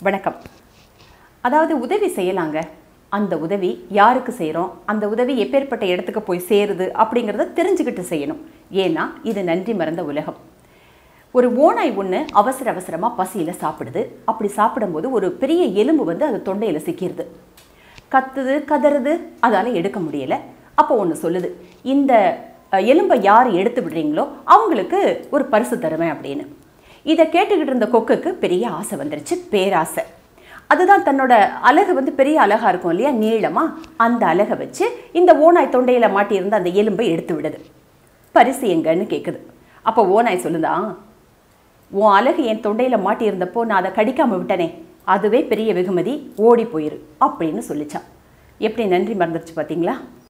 வணக்கம் அதாவது உதவி செய்யலாங்க அந்த உதவி யாருக்கு செய்கிறோம் அந்த உதவி எப்பேற்பட்ட இடத்துக்கு போய் சேருது அப்படிங்கிறத தெரிஞ்சுக்கிட்டு செய்யணும் ஏன்னா இது நன்றி மறந்த உலகம் ஒரு ஓநாய் ஒன்று அவசர அவசரமாக பசியில் சாப்பிடுது அப்படி சாப்பிடும்போது ஒரு பெரிய எலும்பு வந்து அது தொண்டையில் சிக்கிடுது கத்துது கதறுது அதால் எடுக்க முடியலை அப்போ ஒன்று சொல்லுது இந்த அஹ், எலும்பை யார் எடுத்து விடுறீங்களோ அவங்களுக்கு ஒரு பரிசு தருவேன் அப்படின்னு இதை கேட்டுக்கிட்டு இருந்த கொக்குக்கு பெரிய ஆசை வந்துருச்சு பேராசை அதுதான் தன்னோட அலகு வந்து பெரிய அலகா இருக்கும் இல்லையா நீளமா அந்த அலகை வச்சு இந்த ஓநாய் தொண்டையில மாட்டியிருந்த அந்த எலும்பை எடுத்து விடுது பரிசு எங்கன்னு கேட்குது அப்போ ஓநாய் சொல்லுதா உன் அலகு என் தொண்டையில மாட்டியிருந்தப்போ நான் அதை கடிக்காம விட்டனே அதுவே பெரிய வெகுமதி ஓடி போயிரு அப்படின்னு சொல்லிச்சான் எப்படி நன்றி மறந்துருச்சு பார்த்தீங்களா